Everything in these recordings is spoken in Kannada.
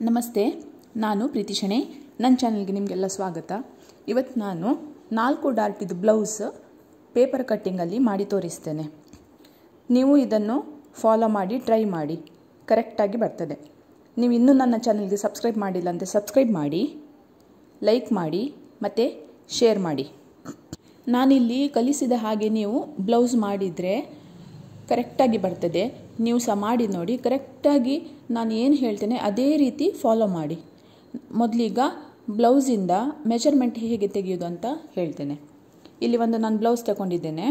ನಮಸ್ತೆ ನಾನು ಪ್ರೀತಿ ಶೆಣೆ ನನ್ನ ಚಾನಲ್ಗೆ ನಿಮಗೆಲ್ಲ ಸ್ವಾಗತ ಇವತ್ತು ನಾನು ನಾಲ್ಕು ಡಾರ್ಟಿದು ಬ್ಲೌಸ್ ಪೇಪರ್ ಕಟ್ಟಿಂಗಲ್ಲಿ ಮಾಡಿ ತೋರಿಸ್ತೇನೆ ನೀವು ಇದನ್ನು ಫಾಲೋ ಮಾಡಿ ಟ್ರೈ ಮಾಡಿ ಕರೆಕ್ಟಾಗಿ ಬರ್ತದೆ ನೀವು ಇನ್ನೂ ನನ್ನ ಚಾನಲ್ಗೆ ಸಬ್ಸ್ಕ್ರೈಬ್ ಮಾಡಿಲ್ಲ ಅಂದರೆ ಸಬ್ಸ್ಕ್ರೈಬ್ ಮಾಡಿ ಲೈಕ್ ಮಾಡಿ ಮತ್ತು ಶೇರ್ ಮಾಡಿ ನಾನಿಲ್ಲಿ ಕಲಿಸಿದ ಹಾಗೆ ನೀವು ಬ್ಲೌಸ್ ಮಾಡಿದರೆ ಕರೆಕ್ಟಾಗಿ ಬರ್ತದೆ ನೀವು ಸಹ ಮಾಡಿ ನೋಡಿ ಕರೆಕ್ಟಾಗಿ ನಾನು ಏನು ಹೇಳ್ತೇನೆ ಅದೇ ರೀತಿ ಫಾಲೋ ಮಾಡಿ ಮೊದಲೀಗ ಬ್ಲೌಸಿಂದ ಮೆಜರ್ಮೆಂಟ್ ಹೇಗೆ ತೆಗೆಯೋದು ಅಂತ ಹೇಳ್ತೇನೆ ಇಲ್ಲಿ ಒಂದು ನಾನು ಬ್ಲೌಸ್ ತಗೊಂಡಿದ್ದೇನೆ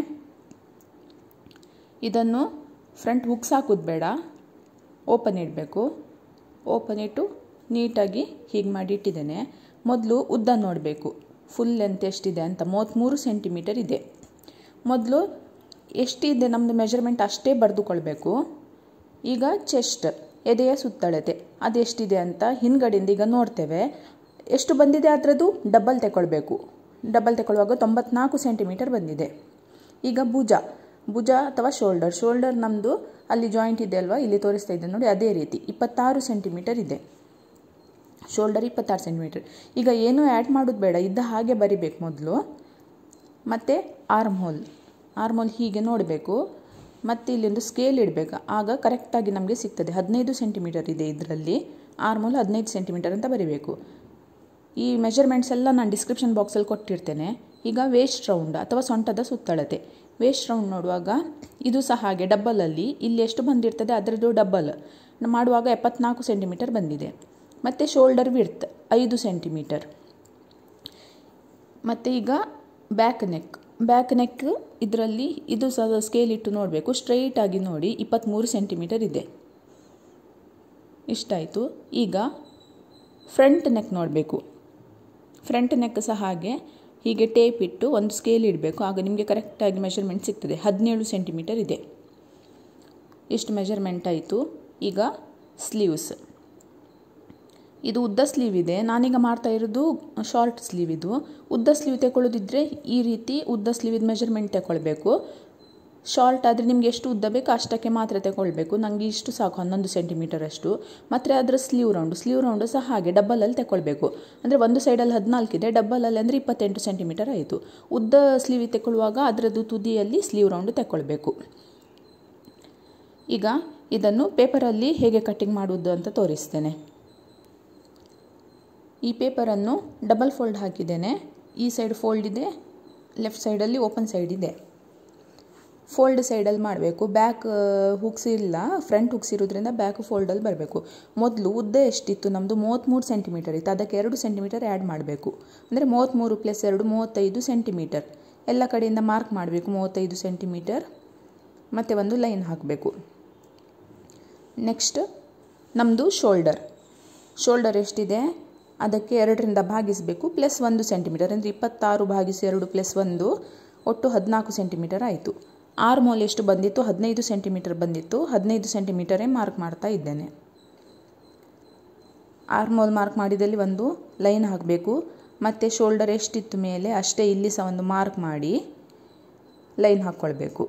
ಇದನ್ನು ಫ್ರಂಟ್ ಹುಕ್ಸ್ ಹಾಕೋದು ಬೇಡ ಓಪನ್ ಇಡಬೇಕು ಓಪನ್ ಇಟ್ಟು ನೀಟಾಗಿ ಹೀಗೆ ಮಾಡಿ ಇಟ್ಟಿದ್ದೇನೆ ಮೊದಲು ಉದ್ದ ನೋಡಬೇಕು ಫುಲ್ ಲೆಂತ್ ಎಷ್ಟಿದೆ ಅಂತ ಮೂವತ್ತ್ಮೂರು ಸೆಂಟಿಮೀಟರ್ ಇದೆ ಮೊದಲು ಎಷ್ಟಿದೆ ನಮ್ಮದು ಮೆಜರ್ಮೆಂಟ್ ಅಷ್ಟೇ ಬರೆದುಕೊಳ್ಬೇಕು ಈಗ ಚೆಸ್ಟ್ ಎದೆಯ ಸುತ್ತಳತೆ ಅದೆಷ್ಟಿದೆ ಅಂತ ಹಿಂದ್ಗಡೆಯಿಂದ ಈಗ ನೋಡ್ತೇವೆ ಎಷ್ಟು ಬಂದಿದೆ ಅದರದ್ದು ಡಬಲ್ ತಗೊಳ್ಬೇಕು ಡಬಲ್ ತಗೊಳ್ಳುವಾಗ ತೊಂಬತ್ನಾಲ್ಕು ಸೆಂಟಿಮೀಟರ್ ಬಂದಿದೆ ಈಗ ಭುಜ ಭುಜ ಅಥವಾ ಶೋಲ್ಡರ್ ಶೋಲ್ಡರ್ ನಮ್ಮದು ಅಲ್ಲಿ ಜಾಯಿಂಟ್ ಇದೆ ಅಲ್ವಾ ಇಲ್ಲಿ ತೋರಿಸ್ತಾ ಇದ್ದೆ ನೋಡಿ ಅದೇ ರೀತಿ ಇಪ್ಪತ್ತಾರು ಸೆಂಟಿಮೀಟರ್ ಇದೆ ಶೋಲ್ಡರ್ ಇಪ್ಪತ್ತಾರು ಸೆಂಟಿಮೀಟರ್ ಈಗ ಏನೂ ಆ್ಯಡ್ ಮಾಡೋದು ಬೇಡ ಇದ್ದ ಹಾಗೆ ಬರಿಬೇಕು ಮೊದಲು ಮತ್ತು ಆರ್ಮ್ ಹೋಲ್ ಆರ್ಮ್ ಹೋಲ್ ಹೀಗೆ ನೋಡಬೇಕು ಮತ್ತು ಇಲ್ಲೊಂದು ಸ್ಕೇಲ್ ಇಡಬೇಕು ಆಗ ಕರೆಕ್ಟಾಗಿ ನಮಗೆ ಸಿಗ್ತದೆ ಹದಿನೈದು ಸೆಂಟಿಮೀಟರ್ ಇದೆ ಇದರಲ್ಲಿ ಆರ್ಮ್ ಹೋಲ್ ಹದಿನೈದು ಸೆಂಟಿಮೀಟರ್ ಅಂತ ಬರಿಬೇಕು ಈ ಮೆಜರ್ಮೆಂಟ್ಸ್ ಎಲ್ಲ ನಾನು ಡಿಸ್ಕ್ರಿಪ್ಷನ್ ಬಾಕ್ಸಲ್ಲಿ ಕೊಟ್ಟಿರ್ತೇನೆ ಈಗ ವೇಸ್ಟ್ ರೌಂಡ್ ಅಥವಾ ಸೊಂಟದ ಸುತ್ತಳತೆ ವೇಸ್ಟ್ ರೌಂಡ್ ನೋಡುವಾಗ ಇದು ಸಹ ಹಾಗೆ ಡಬ್ಬಲಲ್ಲಿ ಇಲ್ಲಿ ಎಷ್ಟು ಬಂದಿರ್ತದೆ ಅದರದ್ದು ಡಬ್ಬಲ್ ಮಾಡುವಾಗ ಎಪ್ಪತ್ನಾಲ್ಕು ಸೆಂಟಿಮೀಟರ್ ಬಂದಿದೆ ಮತ್ತು ಶೋಲ್ಡರ್ ವಿಡ್ತ್ ಐದು ಸೆಂಟಿಮೀಟರ್ ಮತ್ತು ಈಗ ಬ್ಯಾಕ್ ನೆಕ್ ಬ್ಯಾಕ್ ನೆಕ್ ಇದರಲ್ಲಿ ಇದು ಸಹ ಸ್ಕೇಲ್ ಇಟ್ಟು ನೋಡಬೇಕು ಸ್ಟ್ರೈಟಾಗಿ ನೋಡಿ ಇಪ್ಪತ್ತ್ಮೂರು ಸೆಂಟಿಮೀಟರ್ ಇದೆ ಇಷ್ಟಾಯಿತು ಈಗ ಫ್ರಂಟ್ ನೆಕ್ ನೋಡಬೇಕು ಫ್ರಂಟ್ ನೆಕ್ ಸಹ ಹಾಗೆ ಹೀಗೆ ಟೇಪ್ ಇಟ್ಟು ಒಂದು ಸ್ಕೇಲ್ ಇಡಬೇಕು ಆಗ ನಿಮಗೆ ಕರೆಕ್ಟಾಗಿ ಮೆಷರ್ಮೆಂಟ್ ಸಿಗ್ತದೆ ಹದಿನೇಳು ಸೆಂಟಿಮೀಟರ್ ಇದೆ ಇಷ್ಟು ಮೆಷರ್ಮೆಂಟ್ ಆಯಿತು ಈಗ ಸ್ಲೀವ್ಸ್ ಇದು ಉದ್ದ ಸ್ಲೀವ್ ಇದೆ ನಾನೀಗ ಮಾಡ್ತಾ ಇರೋದು ಶಾರ್ಟ್ ಸ್ಲೀವ್ ಇದು ಉದ್ದ ಸ್ಲೀವ್ ತಗೊಳ್ಳೋದಿದ್ರೆ ಈ ರೀತಿ ಉದ್ದ ಸ್ಲೀವಿದ ಮೆಜರ್ಮೆಂಟ್ ತಗೊಳ್ಬೇಕು ಶಾರ್ಟ್ ಆದರೆ ನಿಮಗೆ ಎಷ್ಟು ಉದ್ದ ಬೇಕು ಅಷ್ಟಕ್ಕೆ ಮಾತ್ರ ತಗೊಳ್ಬೇಕು ನನಗೆ ಇಷ್ಟು ಸಾಕು ಹನ್ನೊಂದು ಸೆಂಟಿಮೀಟರ್ ಅಷ್ಟು ಮತ್ತು ಅದರ ಸ್ಲೀವ್ ರೌಂಡು ಸ್ಲೀವ್ ರೌಂಡು ಸಹ ಹಾಗೆ ಡಬ್ಬಲಲ್ಲಿ ತಗೊಳ್ಬೇಕು ಅಂದರೆ ಒಂದು ಸೈಡಲ್ಲಿ ಹದಿನಾಲ್ಕು ಇದೆ ಡಬ್ಬಲಲ್ಲಿ ಅಂದರೆ ಇಪ್ಪತ್ತೆಂಟು ಸೆಂಟಿಮೀಟರ್ ಆಯಿತು ಉದ್ದ ಸ್ಲೀವ್ ತಗೊಳ್ಳುವಾಗ ಅದರದ್ದು ತುದಿಯಲ್ಲಿ ಸ್ಲೀವ್ ರೌಂಡು ತಗೊಳ್ಬೇಕು ಈಗ ಇದನ್ನು ಪೇಪರಲ್ಲಿ ಹೇಗೆ ಕಟ್ಟಿಂಗ್ ಮಾಡುವುದು ಅಂತ ತೋರಿಸ್ತೇನೆ ಈ ಪೇಪರನ್ನು ಡಬಲ್ ಫೋಲ್ಡ್ ಹಾಕಿದ್ದೇನೆ ಈ ಸೈಡ್ ಫೋಲ್ಡ್ ಇದೆ ಲೆಫ್ಟ್ ಸೈಡಲ್ಲಿ ಓಪನ್ ಸೈಡ್ ಇದೆ ಫೋಲ್ಡ್ ಸೈಡಲ್ಲಿ ಮಾಡಬೇಕು ಬ್ಯಾಕ್ ಹುಕ್ಸ್ ಇಲ್ಲ ಫ್ರಂಟ್ ಹುಕ್ಸ್ ಇರೋದ್ರಿಂದ ಬ್ಯಾಕ್ ಫೋಲ್ಡಲ್ಲಿ ಬರಬೇಕು ಮೊದಲು ಉದ್ದ ಎಷ್ಟಿತ್ತು ನಮ್ಮದು ಮೂವತ್ತ್ಮೂರು ಸೆಂಟಿಮೀಟರ್ ಇತ್ತು ಅದಕ್ಕೆ ಎರಡು ಸೆಂಟಿಮೀಟರ್ ಆ್ಯಡ್ ಮಾಡಬೇಕು ಅಂದರೆ ಮೂವತ್ತ್ಮೂರು ಪ್ಲಸ್ ಎರಡು ಮೂವತ್ತೈದು ಸೆಂಟಿಮೀಟರ್ ಎಲ್ಲ ಕಡೆಯಿಂದ ಮಾರ್ಕ್ ಮಾಡಬೇಕು ಮೂವತ್ತೈದು ಸೆಂಟಿಮೀಟರ್ ಮತ್ತು ಒಂದು ಲೈನ್ ಹಾಕಬೇಕು ನೆಕ್ಸ್ಟ್ ನಮ್ಮದು ಶೋಲ್ಡರ್ ಶೋಲ್ಡರ್ ಎಷ್ಟಿದೆ ಅದಕ್ಕೆ ಎರಡರಿಂದ ಭಾಗಿಸಬೇಕು ಪ್ಲಸ್ ಒಂದು ಸೆಂಟಿಮೀಟರ್ ಅಂದರೆ ಇಪ್ಪತ್ತಾರು ಭಾಗಿಸಿ ಎರಡು ಪ್ಲಸ್ ಒಂದು ಒಟ್ಟು ಹದಿನಾಲ್ಕು ಸೆಂಟಿಮೀಟರ್ ಆಯಿತು ಆರ್ಮೋಲ್ ಎಷ್ಟು ಬಂದಿತ್ತು ಹದಿನೈದು ಸೆಂಟಿಮೀಟರ್ ಬಂದಿತ್ತು ಹದಿನೈದು ಸೆಂಟಿಮೀಟರೇ ಮಾರ್ಕ್ ಮಾಡ್ತಾ ಇದ್ದೇನೆ ಆರ್ಮೋಲ್ ಮಾರ್ಕ್ ಮಾಡಿದಲ್ಲಿ ಒಂದು ಲೈನ್ ಹಾಕಬೇಕು ಮತ್ತು ಶೋಲ್ಡರ್ ಎಷ್ಟಿತ್ತು ಮೇಲೆ ಅಷ್ಟೇ ಇಲ್ಲಿ ಸಹ ಒಂದು ಮಾರ್ಕ್ ಮಾಡಿ ಲೈನ್ ಹಾಕ್ಕೊಳ್ಬೇಕು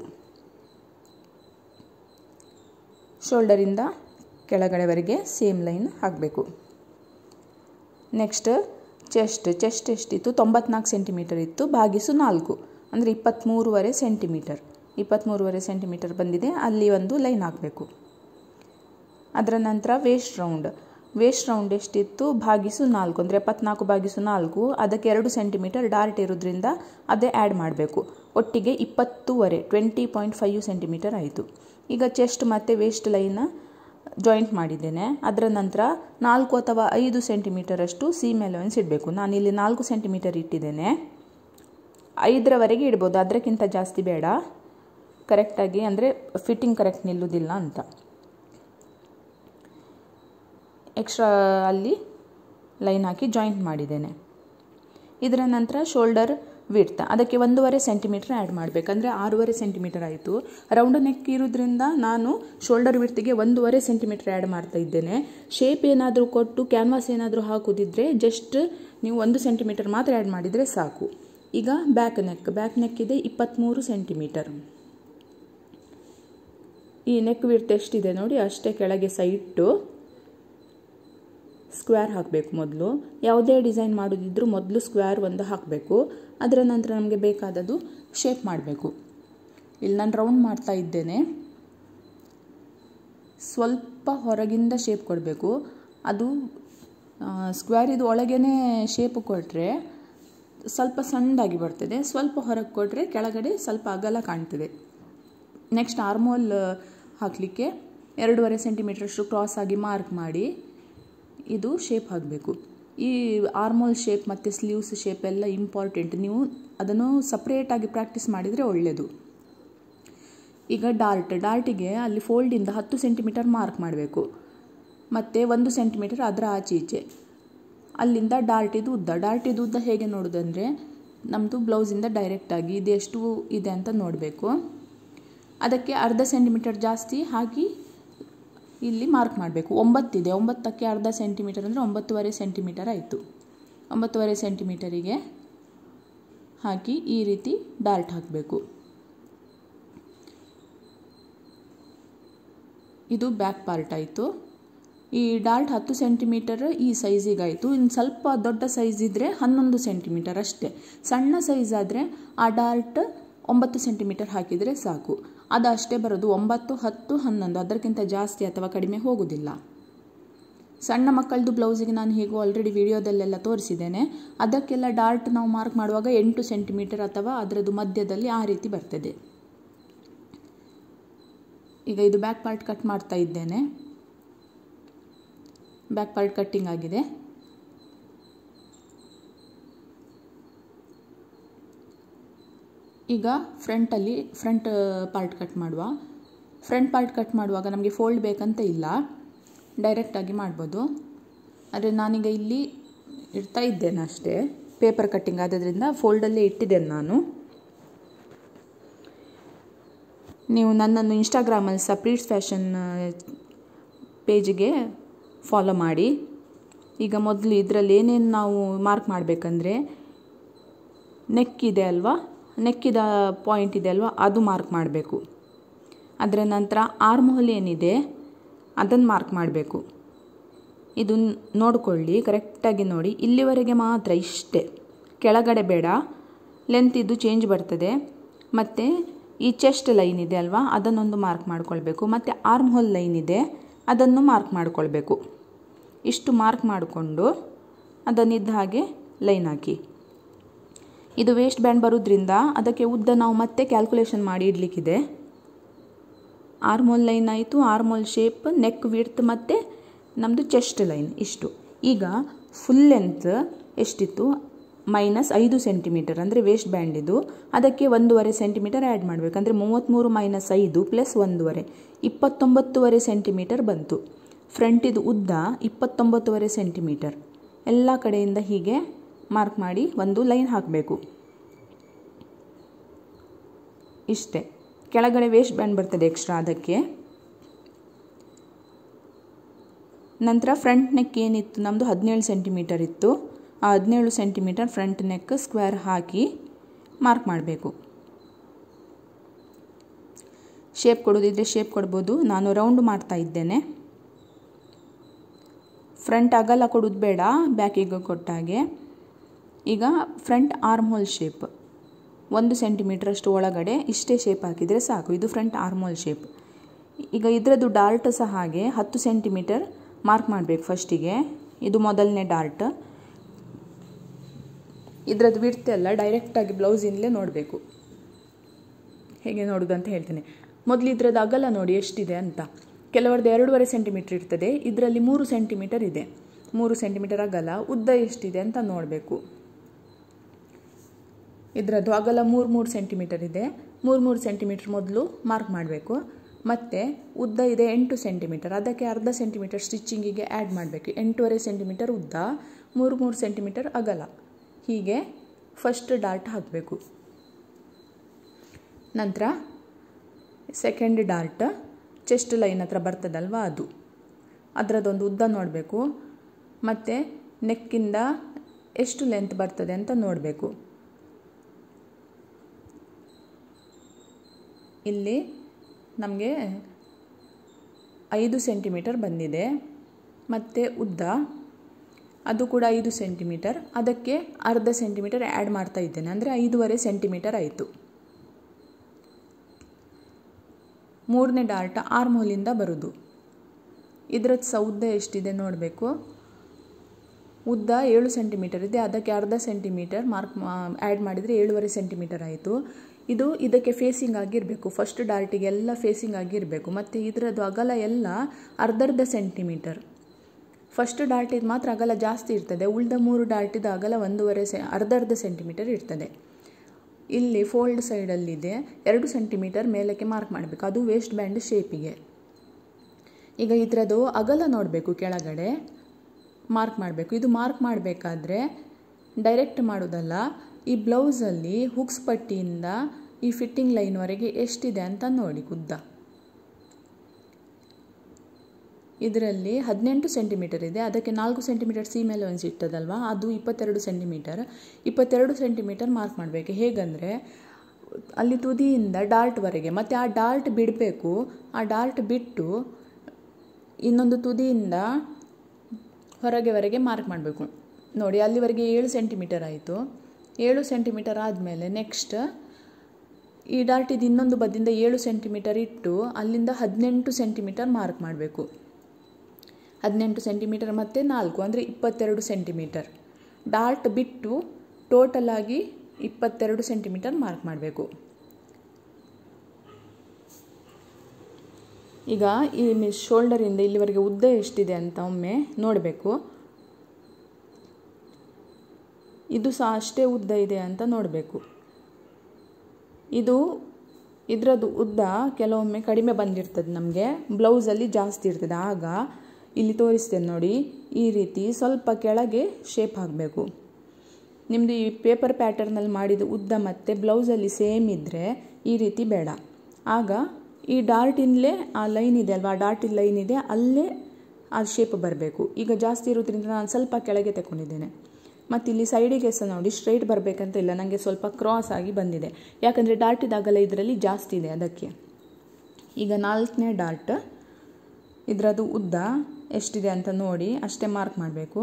ಶೋಲ್ಡರಿಂದ ಕೆಳಗಡೆವರೆಗೆ ಸೇಮ್ ಲೈನ್ ಹಾಕಬೇಕು ನೆಕ್ಸ್ಟ್ ಚೆಸ್ಟ್ ಚೆಸ್ಟ್ ಎಷ್ಟಿತ್ತು ತೊಂಬತ್ನಾಲ್ಕು ಸೆಂಟಿಮೀಟರ್ ಇತ್ತು ಭಾಗಿಸು ನಾಲ್ಕು ಅಂದರೆ ಇಪ್ಪತ್ತ್ಮೂರುವರೆ ಸೆಂಟಿಮೀಟರ್ ಇಪ್ಪತ್ತ್ಮೂರುವರೆ ಸೆಂಟಿಮೀಟರ್ ಬಂದಿದೆ ಅಲ್ಲಿ ಒಂದು ಲೈನ್ ಹಾಕಬೇಕು ಅದರ ನಂತರ ವೇಸ್ಟ್ ರೌಂಡ್ ವೇಸ್ಟ್ ರೌಂಡ್ ಎಷ್ಟಿತ್ತು ಭಾಗಿಸು ನಾಲ್ಕು ಅಂದರೆ ಎಪ್ಪತ್ನಾಲ್ಕು ಭಾಗಿಸು ನಾಲ್ಕು ಅದಕ್ಕೆ ಎರಡು ಸೆಂಟಿಮೀಟರ್ ಡಾರ್ಟ್ ಇರೋದ್ರಿಂದ ಅದೇ ಆ್ಯಡ್ ಮಾಡಬೇಕು ಒಟ್ಟಿಗೆ ಇಪ್ಪತ್ತೂವರೆ ಟ್ವೆಂಟಿ ಪಾಯಿಂಟ್ ಫೈವ್ ಸೆಂಟಿಮೀಟರ್ ಆಯಿತು ಈಗ ಚೆಸ್ಟ್ ಮತ್ತು ವೇಸ್ಟ್ ಲೈನ್ ಜಾಯಿಂಟ್ ಮಾಡಿದ್ದೇನೆ ಅದರ ನಂತರ ನಾಲ್ಕು ಅಥವಾ ಐದು ಸೆಂಟಿಮೀಟರಷ್ಟು ಸೀಮ್ ಎಲೆವೆನ್ಸ್ ಇಡಬೇಕು ನಾನಿಲ್ಲಿ ನಾಲ್ಕು ಸೆಂಟಿಮೀಟರ್ ಇಟ್ಟಿದ್ದೇನೆ ಐದರವರೆಗೆ ಇಡ್ಬೋದು ಅದಕ್ಕಿಂತ ಜಾಸ್ತಿ ಬೇಡ ಕರೆಕ್ಟಾಗಿ ಅಂದರೆ ಫಿಟ್ಟಿಂಗ್ ಕರೆಕ್ಟ್ ನಿಲ್ಲುವುದಿಲ್ಲ ಅಂತ ಎಕ್ಸ್ಟ್ರಾ ಅಲ್ಲಿ ಲೈನ್ ಹಾಕಿ ಜಾಯಿಂಟ್ ಮಾಡಿದ್ದೇನೆ ಇದರ ನಂತರ ಶೋಲ್ಡರ್ ವಿಡ್ತ್ ಅದಕ್ಕೆ ಒಂದೂವರೆ ಸೆಂಟಿಮೀಟರ್ ಆ್ಯಡ್ ಮಾಡಬೇಕು ಅಂದರೆ ಆರೂವರೆ ಸೆಂಟಿಮೀಟರ್ ಆಯಿತು ರೌಂಡ್ ನೆಕ್ ಇರೋದ್ರಿಂದ ನಾನು ಶೋಲ್ಡರ್ ವಿಡ್ತಿಗೆ ಒಂದೂವರೆ ಸೆಂಟಿಮೀಟರ್ ಆ್ಯಡ್ ಮಾಡ್ತಾ ಇದ್ದೇನೆ ಶೇಪ್ ಏನಾದರೂ ಕೊಟ್ಟು ಕ್ಯಾನ್ವಾಸ್ ಏನಾದರೂ ಹಾಕೋದಿದ್ರೆ ಜಸ್ಟ್ ನೀವು ಒಂದು ಸೆಂಟಿಮೀಟರ್ ಮಾತ್ರ ಆ್ಯಡ್ ಮಾಡಿದರೆ ಸಾಕು ಈಗ ಬ್ಯಾಕ್ ನೆಕ್ ಬ್ಯಾಕ್ ನೆಕ್ ಇದೆ ಇಪ್ಪತ್ತ್ಮೂರು ಸೆಂಟಿಮೀಟರ್ ಈ ನೆಕ್ ವಿಡ್ತ್ ಎಷ್ಟಿದೆ ನೋಡಿ ಅಷ್ಟೇ ಕೆಳಗೆ ಸಹ ಇಟ್ಟು ಸ್ಕ್ವೇರ್ ಹಾಕಬೇಕು ಮೊದಲು ಯಾವುದೇ ಡಿಸೈನ್ ಮಾಡೋದಿದ್ರೂ ಮೊದಲು ಸ್ಕ್ವೇರ್ ಒಂದು ಹಾಕಬೇಕು ಅದರ ನಂತರ ನಮಗೆ ಬೇಕಾದದ್ದು ಶೇಪ್ ಮಾಡಬೇಕು ಇಲ್ಲಿ ನಾನು ರೌಂಡ್ ಮಾಡ್ತಾ ಇದ್ದೇನೆ ಸ್ವಲ್ಪ ಹೊರಗಿಂದ ಶೇಪ್ ಕೊಡಬೇಕು ಅದು ಸ್ಕ್ವೇರ್ ಇದು ಒಳಗೇ ಶೇಪ್ ಕೊಟ್ಟರೆ ಸ್ವಲ್ಪ ಸಣ್ಣದಾಗಿ ಬರ್ತದೆ ಸ್ವಲ್ಪ ಹೊರಗೆ ಕೊಟ್ಟರೆ ಕೆಳಗಡೆ ಸ್ವಲ್ಪ ಅಗಲ ಕಾಣ್ತದೆ ನೆಕ್ಸ್ಟ್ ಆರ್ಮೋಲ್ ಹಾಕಲಿಕ್ಕೆ ಎರಡೂವರೆ ಸೆಂಟಿಮೀಟ್ರಷ್ಟು ಕ್ರಾಸ್ ಆಗಿ ಮಾರ್ಕ್ ಮಾಡಿ ಇದು ಶೇಪ್ ಹಾಕಬೇಕು ಈ ಆರ್ಮೋಲ್ ಶೇಪ್ ಮತ್ತು ಸ್ಲೀವ್ಸ್ ಶೇಪ್ ಎಲ್ಲ ಇಂಪಾರ್ಟೆಂಟ್ ನೀವು ಅದನ್ನು ಸಪ್ರೇಟಾಗಿ ಪ್ರಾಕ್ಟೀಸ್ ಮಾಡಿದರೆ ಒಳ್ಳೆಯದು ಈಗ ಡಾರ್ಟ್ ಡಾರ್ಟಿಗೆ ಅಲ್ಲಿ ಫೋಲ್ಡಿಂದ ಹತ್ತು ಸೆಂಟಿಮೀಟರ್ ಮಾರ್ಕ್ ಮಾಡಬೇಕು ಮತ್ತು ಒಂದು ಸೆಂಟಿಮೀಟರ್ ಅದರ ಆಚೆ ಈಚೆ ಅಲ್ಲಿಂದ ಡಾರ್ಟಿದು ಉದ್ದ ಡಾರ್ಟಿದು ಉದ್ದ ಹೇಗೆ ನೋಡೋದಂದರೆ ನಮ್ಮದು ಬ್ಲೌಸಿಂದ ಡೈರೆಕ್ಟಾಗಿ ಇದೆಷ್ಟು ಇದೆ ಅಂತ ನೋಡಬೇಕು ಅದಕ್ಕೆ ಅರ್ಧ ಸೆಂಟಿಮೀಟರ್ ಜಾಸ್ತಿ ಹಾಕಿ ಇಲ್ಲಿ ಮಾರ್ಕ್ ಮಾಡಬೇಕು ಒಂಬತ್ತಿದೆ ಒಂಬತ್ತಕ್ಕೆ ಅರ್ಧ ಸೆಂಟಿಮೀಟರ್ ಅಂದರೆ ಒಂಬತ್ತುವರೆ ಸೆಂಟಿಮೀಟರ್ ಆಯಿತು ಒಂಬತ್ತುವರೆ ಸೆಂಟಿಮೀಟರಿಗೆ ಹಾಕಿ ಈ ರೀತಿ ಡಾರ್ಟ್ ಹಾಕಬೇಕು ಇದು ಬ್ಯಾಕ್ ಪಾರ್ಟ್ ಆಯಿತು ಈ ಡಾರ್ಟ್ ಹತ್ತು ಸೆಂಟಿಮೀಟರ್ ಈ ಸೈಜಿಗಾಯಿತು ಇನ್ನು ಸ್ವಲ್ಪ ದೊಡ್ಡ ಸೈಜ್ ಇದ್ದರೆ ಹನ್ನೊಂದು ಸೆಂಟಿಮೀಟರ್ ಅಷ್ಟೇ ಸಣ್ಣ ಸೈಜ್ ಆದರೆ ಆ ಡಾರ್ಟ್ ಒಂಬತ್ತು ಸೆಂಟಿಮೀಟರ್ ಹಾಕಿದರೆ ಸಾಕು ಅದು ಅಷ್ಟೇ ಬರೋದು ಒಂಬತ್ತು ಹತ್ತು ಹನ್ನೊಂದು ಅದಕ್ಕಿಂತ ಜಾಸ್ತಿ ಅಥವಾ ಕಡಿಮೆ ಹೋಗೋದಿಲ್ಲ ಸಣ್ಣ ಮಕ್ಕಳದು ಬ್ಲೌಸಿಗೆ ನಾನು ಹೇಗೂ ಆಲ್ರೆಡಿ ವಿಡಿಯೋದಲ್ಲೆಲ್ಲ ತೋರಿಸಿದ್ದೇನೆ ಅದಕ್ಕೆಲ್ಲ ಡಾರ್ಟ್ ನಾವು ಮಾರ್ಕ್ ಮಾಡುವಾಗ ಎಂಟು ಸೆಂಟಿಮೀಟರ್ ಅಥವಾ ಅದರದ್ದು ಮಧ್ಯದಲ್ಲಿ ಆ ರೀತಿ ಬರ್ತದೆ ಈಗ ಇದು ಬ್ಯಾಕ್ ಪಾರ್ಟ್ ಕಟ್ ಮಾಡ್ತಾ ಇದ್ದೇನೆ ಬ್ಯಾಕ್ ಪಾರ್ಟ್ ಕಟ್ಟಿಂಗ್ ಆಗಿದೆ ಈಗ ಫ್ರಂಟಲ್ಲಿ ಫ್ರಂಟ್ ಪಾರ್ಟ್ ಕಟ್ ಮಾಡುವ ಫ್ರಂಟ್ ಪಾರ್ಟ್ ಕಟ್ ಮಾಡುವಾಗ ನಮಗೆ ಫೋಲ್ಡ್ ಬೇಕಂತ ಇಲ್ಲ ಡೈರೆಕ್ಟಾಗಿ ಮಾಡ್ಬೋದು ಆದರೆ ನಾನೀಗ ಇಲ್ಲಿ ಇಡ್ತಾ ಇದ್ದೇನೆ ಅಷ್ಟೇ ಪೇಪರ್ ಕಟ್ಟಿಂಗ್ ಆದದ್ರಿಂದ ಫೋಲ್ಡಲ್ಲೇ ಇಟ್ಟಿದ್ದೇನೆ ನಾನು ನೀವು ನನ್ನನ್ನು ಇನ್ಸ್ಟಾಗ್ರಾಮಲ್ಲಿ ಸಹ ಪ್ರೀಟ್ಸ್ ಫ್ಯಾಷನ್ ಪೇಜಿಗೆ ಫಾಲೋ ಮಾಡಿ ಈಗ ಮೊದಲು ಇದರಲ್ಲಿ ಏನೇನು ನಾವು ಮಾರ್ಕ್ ಮಾಡಬೇಕಂದ್ರೆ ನೆಕ್ ಇದೆ ಅಲ್ವಾ ನೆಕ್ಕಿದ ಪಾಯಿಂಟ್ ಇದೆ ಅಲ್ವಾ ಅದು ಮಾರ್ಕ್ ಮಾಡಬೇಕು ಅದರ ನಂತರ ಆರ್ಮ್ ಹೋಲ್ ಏನಿದೆ ಅದನ್ನು ಮಾರ್ಕ್ ಮಾಡಬೇಕು ಇದು ನೋಡಿಕೊಳ್ಳಿ ಕರೆಕ್ಟಾಗಿ ನೋಡಿ ಇಲ್ಲಿವರೆಗೆ ಮಾತ್ರ ಇಷ್ಟೇ ಕೆಳಗಡೆ ಬೇಡ ಲೆಂತ್ ಇದು ಚೇಂಜ್ ಬರ್ತದೆ ಮತ್ತು ಈ ಚೆಸ್ಟ್ ಲೈನ್ ಇದೆ ಅಲ್ವಾ ಅದನ್ನೊಂದು ಮಾರ್ಕ್ ಮಾಡ್ಕೊಳ್ಬೇಕು ಮತ್ತು ಆರ್ಮ್ ಹೋಲ್ ಲೈನ್ ಇದೆ ಅದನ್ನು ಮಾರ್ಕ್ ಮಾಡಿಕೊಳ್ಬೇಕು ಇಷ್ಟು ಮಾರ್ಕ್ ಮಾಡಿಕೊಂಡು ಅದನ್ನಿದ್ದ ಹಾಗೆ ಲೈನ್ ಹಾಕಿ ಇದು ವೇಸ್ಟ್ ಬ್ಯಾಂಡ್ ಬರೋದ್ರಿಂದ ಅದಕ್ಕೆ ಉದ್ದ ನಾವು ಮತ್ತೆ ಕ್ಯಾಲ್ಕುಲೇಷನ್ ಮಾಡಿ ಇಡಲಿಕ್ಕಿದೆ ಆರ್ಮೋಲ್ ಲೈನ್ ಆಯಿತು ಆರ್ಮೋಲ್ ಶೇಪ್ ನೆಕ್ ವಿಡ್ತ್ ಮತ್ತು ನಮ್ಮದು ಚೆಸ್ಟ್ ಲೈನ್ ಇಷ್ಟು ಈಗ ಫುಲ್ ಲೆಂತ್ ಎಷ್ಟಿತ್ತು ಮೈನಸ್ ಐದು ಸೆಂಟಿಮೀಟರ್ ಅಂದರೆ ವೇಸ್ಟ್ ಬ್ಯಾಂಡ್ ಇದು ಅದಕ್ಕೆ ಒಂದೂವರೆ ಸೆಂಟಿಮೀಟರ್ ಆ್ಯಡ್ ಮಾಡಬೇಕು ಅಂದರೆ ಮೂವತ್ತ್ಮೂರು ಮೈನಸ್ ಐದು ಪ್ಲಸ್ ಒಂದೂವರೆ ಇಪ್ಪತ್ತೊಂಬತ್ತುವರೆ ಸೆಂಟಿಮೀಟರ್ ಬಂತು ಫ್ರಂಟಿದು ಉದ್ದ ಇಪ್ಪತ್ತೊಂಬತ್ತುವರೆ ಸೆಂಟಿಮೀಟರ್ ಎಲ್ಲ ಕಡೆಯಿಂದ ಹೀಗೆ ಮಾರ್ಕ್ ಮಾಡಿ ಒಂದು ಲೈನ್ ಹಾಕಬೇಕು ಇಷ್ಟೇ ಕೆಳಗಡೆ ವೇಸ್ಟ್ ಬ್ಯಾಂಡ್ ಬರ್ತದೆ ಎಕ್ಸ್ಟ್ರಾ ಅದಕ್ಕೆ ನಂತರ ಫ್ರಂಟ್ ನೆಕ್ ಏನಿತ್ತು ನಮ್ಮದು ಹದಿನೇಳು ಸೆಂಟಿಮೀಟರ್ ಇತ್ತು ಆ ಹದಿನೇಳು ಸೆಂಟಿಮೀಟರ್ ಫ್ರಂಟ್ ನೆಕ್ ಸ್ಕ್ವೇರ್ ಹಾಕಿ ಮಾರ್ಕ್ ಮಾಡಬೇಕು ಶೇಪ್ ಕೊಡೋದಿದ್ರೆ ಶೇಪ್ ಕೊಡ್ಬೋದು ನಾನು ರೌಂಡ್ ಮಾಡ್ತಾ ಇದ್ದೇನೆ ಫ್ರಂಟ್ ಅಗಲ ಕೊಡೋದು ಬೇಡ ಬ್ಯಾಕಿಗೆ ಕೊಟ್ಟಾಗೆ ಈಗ ಫ್ರಂಟ್ ಆರ್ಮ್ ಹೋಲ್ ಶೇಪ್ ಒಂದು ಸೆಂಟಿಮೀಟ್ರಷ್ಟು ಒಳಗಡೆ ಇಷ್ಟೇ ಶೇಪ್ ಹಾಕಿದರೆ ಸಾಕು ಇದು ಫ್ರಂಟ್ ಆರ್ಮ್ ಹೋಲ್ ಶೇಪ್ ಈಗ ಇದರದ್ದು ಡಾರ್ಟ್ ಸಹ ಹಾಗೆ ಹತ್ತು ಸೆಂಟಿಮೀಟರ್ ಮಾರ್ಕ್ ಮಾಡಬೇಕು ಫಸ್ಟಿಗೆ ಇದು ಮೊದಲನೇ ಡಾರ್ಟ್ ಇದರದ್ದು ವಿಡ್ತ್ ಎಲ್ಲ ಡೈರೆಕ್ಟಾಗಿ ಬ್ಲೌಸಿಂದಲೇ ನೋಡಬೇಕು ಹೇಗೆ ನೋಡೋದು ಅಂತ ಹೇಳ್ತೇನೆ ಮೊದಲು ಇದರದ್ದು ಅಗಲ ನೋಡಿ ಎಷ್ಟಿದೆ ಅಂತ ಕೆಲವರದ್ದು ಎರಡೂವರೆ ಸೆಂಟಿಮೀಟರ್ ಇರ್ತದೆ ಇದರಲ್ಲಿ ಮೂರು ಸೆಂಟಿಮೀಟರ್ ಇದೆ ಮೂರು ಸೆಂಟಿಮೀಟರ್ ಅಗಲ ಉದ್ದ ಎಷ್ಟಿದೆ ಅಂತ ನೋಡಬೇಕು ಇದರದ್ದು ಅಗಲ ಮೂರು ಮೂರು ಸೆಂಟಿಮೀಟರ್ ಇದೆ ಮೂರು ಮೂರು ಸೆಂಟಿಮೀಟರ್ ಮೊದಲು ಮಾರ್ಕ್ ಮಾಡಬೇಕು ಮತ್ತು ಉದ್ದ ಇದೆ ಎಂಟು ಸೆಂಟಿಮೀಟರ್ ಅದಕ್ಕೆ ಅರ್ಧ ಸೆಂಟಿಮೀಟರ್ ಸ್ಟಿಚ್ಚಿಂಗಿಗೆ ಆ್ಯಡ್ ಮಾಡಬೇಕು ಎಂಟೂವರೆ ಸೆಂಟಿಮೀಟರ್ ಉದ್ದ ಮೂರು ಮೂರು ಸೆಂಟಿಮೀಟರ್ ಅಗಲ ಹೀಗೆ ಫಸ್ಟ್ ಡಾರ್ಟ್ ಹಾಕಬೇಕು ನಂತರ ಸೆಕೆಂಡ್ ಡಾರ್ಟ್ ಚೆಸ್ಟ್ ಲೈನ್ ಹತ್ರ ಬರ್ತದಲ್ವ ಅದು ಅದರದ್ದೊಂದು ಉದ್ದ ನೋಡಬೇಕು ಮತ್ತು ನೆಕ್ಕಿಂದ ಎಷ್ಟು ಲೆಂತ್ ಬರ್ತದೆ ಅಂತ ನೋಡಬೇಕು ಇಲ್ಲಿ ನಮಗೆ ಐದು ಸೆಂಟಿಮೀಟರ್ ಬಂದಿದೆ ಮತ್ತು ಉದ್ದ ಅದು ಕೂಡ ಐದು ಸೆಂಟಿಮೀಟರ್ ಅದಕ್ಕೆ ಅರ್ಧ ಸೆಂಟಿಮೀಟರ್ ಆ್ಯಡ್ ಮಾಡ್ತಾ ಇದ್ದೇನೆ ಅಂದರೆ ಐದೂವರೆ ಸೆಂಟಿಮೀಟರ್ ಆಯಿತು ಮೂರನೇ ಡಾರ್ಟ್ ಆರ್ಮೋಲಿಂದ ಬರೋದು ಇದರದ್ದು ಸಹ ಉದ್ದ ಎಷ್ಟಿದೆ ನೋಡಬೇಕು ಉದ್ದ ಏಳು ಸೆಂಟಿಮೀಟರ್ ಇದೆ ಅದಕ್ಕೆ ಅರ್ಧ ಸೆಂಟಿಮೀಟರ್ ಮಾರ್ಕ್ ಆ್ಯಡ್ ಮಾಡಿದರೆ ಏಳುವರೆ ಸೆಂಟಿಮೀಟರ್ ಆಯಿತು ಇದು ಇದಕ್ಕೆ ಫೇಸಿಂಗ್ ಆಗಿರಬೇಕು ಫಸ್ಟ್ ಡಾರ್ಟಿಗೆ ಎಲ್ಲ ಫೇಸಿಂಗ್ ಆಗಿರಬೇಕು ಮತ್ತು ಇದರದ್ದು ಅಗಲ ಎಲ್ಲ ಅರ್ಧರ್ಧ ಸೆಂಟಿಮೀಟರ್ ಫಸ್ಟ್ ಡಾರ್ಟಿದು ಮಾತ್ರ ಅಗಲ ಜಾಸ್ತಿ ಇರ್ತದೆ ಉಳಿದ ಮೂರು ಡಾರ್ಟಿದ ಅಗಲ ಒಂದೂವರೆ ಸೆ ಅರ್ಧರ್ಧ ಸೆಂಟಿಮೀಟರ್ ಇರ್ತದೆ ಇಲ್ಲಿ ಫೋಲ್ಡ್ ಸೈಡಲ್ಲಿದೆ ಎರಡು ಸೆಂಟಿಮೀಟರ್ ಮೇಲಕ್ಕೆ ಮಾರ್ಕ್ ಮಾಡಬೇಕು ಅದು ವೇಸ್ಟ್ ಬ್ಯಾಂಡ್ ಶೇಪಿಗೆ ಈಗ ಇದರದ್ದು ಅಗಲ ನೋಡಬೇಕು ಕೆಳಗಡೆ ಮಾರ್ಕ್ ಮಾಡಬೇಕು ಇದು ಮಾರ್ಕ್ ಮಾಡಬೇಕಾದ್ರೆ ಡೈರೆಕ್ಟ್ ಮಾಡೋದಲ್ಲ ಈ ಬ್ಲೌಸಲ್ಲಿ ಹುಕ್ಸ್ ಪಟ್ಟಿಯಿಂದ ಈ ಫಿಟ್ಟಿಂಗ್ ಲೈನ್ವರೆಗೆ ಎಷ್ಟಿದೆ ಅಂತ ನೋಡಿ ಉದ್ದ ಇದರಲ್ಲಿ ಹದಿನೆಂಟು ಸೆಂಟಿಮೀಟರ್ ಇದೆ ಅದಕ್ಕೆ ನಾಲ್ಕು ಸೆಂಟಿಮೀಟರ್ ಸೀಮ್ ಅಲವೆನ್ಸ್ ಇಟ್ಟದಲ್ವಾ ಅದು ಇಪ್ಪತ್ತೆರಡು ಸೆಂಟಿಮೀಟರ್ ಇಪ್ಪತ್ತೆರಡು ಸೆಂಟಿಮೀಟರ್ ಮಾರ್ಕ್ ಮಾಡಬೇಕು ಹೇಗಂದರೆ ಅಲ್ಲಿ ತುದಿಯಿಂದ ಡಾರ್ಟ್ವರೆಗೆ ಮತ್ತು ಆ ಡಾರ್ಟ್ ಬಿಡಬೇಕು ಆ ಡಾರ್ಟ್ ಬಿಟ್ಟು ಇನ್ನೊಂದು ತುದಿಯಿಂದ ಹೊರಗೆವರೆಗೆ ಮಾರ್ಕ್ ಮಾಡಬೇಕು ನೋಡಿ ಅಲ್ಲಿವರೆಗೆ ಏಳು ಸೆಂಟಿಮೀಟರ್ ಆಯಿತು ಏಳು ಸೆಂಟಿಮೀಟರ್ ಆದಮೇಲೆ ನೆಕ್ಸ್ಟ್ ಈ ಡಾರ್ಟಿದು ಇನ್ನೊಂದು ಬದಿಯಿಂದ ಏಳು ಸೆಂಟಿಮೀಟರ್ ಇಟ್ಟು ಅಲ್ಲಿಂದ ಹದಿನೆಂಟು ಸೆಂಟಿಮೀಟರ್ ಮಾರ್ಕ್ ಮಾಡಬೇಕು ಹದಿನೆಂಟು ಸೆಂಟಿಮೀಟರ್ ಮತ್ತು ನಾಲ್ಕು ಅಂದರೆ ಇಪ್ಪತ್ತೆರಡು ಸೆಂಟಿಮೀಟರ್ ಡಾರ್ಟ್ ಬಿಟ್ಟು ಟೋಟಲ್ ಆಗಿ ಇಪ್ಪತ್ತೆರಡು ಸೆಂಟಿಮೀಟರ್ ಮಾರ್ಕ್ ಮಾಡಬೇಕು ಈಗ ಈ ಶೋಲ್ಡರಿಂದ ಇಲ್ಲಿವರೆಗೆ ಉದ್ದ ಎಷ್ಟಿದೆ ಅಂತ ಒಮ್ಮೆ ನೋಡಬೇಕು ಇದು ಸಹ ಅಷ್ಟೇ ಉದ್ದ ಇದೆ ಅಂತ ನೋಡಬೇಕು ಇದು ಇದರದ್ದು ಉದ್ದ ಕೆಲವೊಮ್ಮೆ ಕಡಿಮೆ ಬಂದಿರ್ತದೆ ನಮಗೆ ಬ್ಲೌಸಲ್ಲಿ ಜಾಸ್ತಿ ಇರ್ತದೆ ಆಗ ಇಲ್ಲಿ ತೋರಿಸ್ತೇನೆ ನೋಡಿ ಈ ರೀತಿ ಸ್ವಲ್ಪ ಕೆಳಗೆ ಶೇಪ್ ಆಗಬೇಕು ನಿಮ್ಮದು ಈ ಪೇಪರ್ ಪ್ಯಾಟರ್ನಲ್ಲಿ ಮಾಡಿದ ಉದ್ದ ಮತ್ತು ಬ್ಲೌಸಲ್ಲಿ ಸೇಮ್ ಇದ್ದರೆ ಈ ರೀತಿ ಬೇಡ ಆಗ ಈ ಡಾರ್ಟಿಂದಲೇ ಆ ಲೈನ್ ಇದೆ ಅಲ್ವಾ ಆ ಡಾರ್ಟಿನ ಲೈನ್ ಇದೆ ಅಲ್ಲೇ ಆ ಶೇಪ್ ಬರಬೇಕು ಈಗ ಜಾಸ್ತಿ ಇರೋದ್ರಿಂದ ನಾನು ಸ್ವಲ್ಪ ಕೆಳಗೆ ತಗೊಂಡಿದ್ದೇನೆ ಮತ್ತು ಇಲ್ಲಿ ಸೈಡಿಗೆ ಸಹ ನೋಡಿ ಸ್ಟ್ರೈಟ್ ಬರಬೇಕಂತ ಇಲ್ಲ ನನಗೆ ಸ್ವಲ್ಪ ಕ್ರಾಸ್ ಆಗಿ ಬಂದಿದೆ ಯಾಕಂದರೆ ಡಾರ್ಟಿದ ಅಗಲ ಇದರಲ್ಲಿ ಜಾಸ್ತಿ ಇದೆ ಅದಕ್ಕೆ ಈಗ ನಾಲ್ಕನೇ ಡಾರ್ಟ್ ಇದರದ್ದು ಉದ್ದ ಎಷ್ಟಿದೆ ಅಂತ ನೋಡಿ ಅಷ್ಟೇ ಮಾರ್ಕ್ ಮಾಡಬೇಕು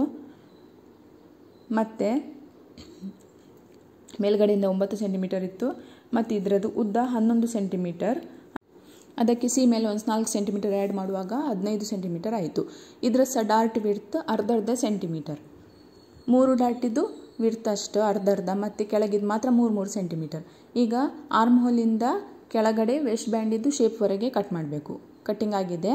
ಮತ್ತು ಮೇಲ್ಗಡೆಯಿಂದ ಒಂಬತ್ತು ಸೆಂಟಿಮೀಟರ್ ಇತ್ತು ಮತ್ತು ಇದರದ್ದು ಉದ್ದ ಹನ್ನೊಂದು ಸೆಂಟಿಮೀಟರ್ ಅದಕ್ಕೆ ಸಿ ಮೇಲೆ ಒಂದು ನಾಲ್ಕು ಸೆಂಟಿಮೀಟರ್ ಆ್ಯಡ್ ಮಾಡುವಾಗ ಹದಿನೈದು ಸೆಂಟಿಮೀಟರ್ ಆಯಿತು ಇದರ ಸಹ ಡಾರ್ಟ್ ವಿಡ್ತ್ ಅರ್ಧ ಅರ್ಧ ಸೆಂಟಿಮೀಟರ್ ಮೂರು ಡಾಟಿದ್ದು ವಿಡ್ತ್ ಅಷ್ಟು ಅರ್ಧ ಅರ್ಧ ಮತ್ತು ಕೆಳಗಿದ್ದು ಮಾತ್ರ ಮೂರು ಮೂರು ಸೆಂಟಿಮೀಟರ್ ಈಗ ಆರ್ಮ್ ಹೋಲಿಂದ ಕೆಳಗಡೆ ವೆಸ್ಟ್ ಬ್ಯಾಂಡಿದ್ದು ಶೇಪ್ವರೆಗೆ ಕಟ್ ಮಾಡಬೇಕು ಕಟ್ಟಿಂಗ್ ಆಗಿದೆ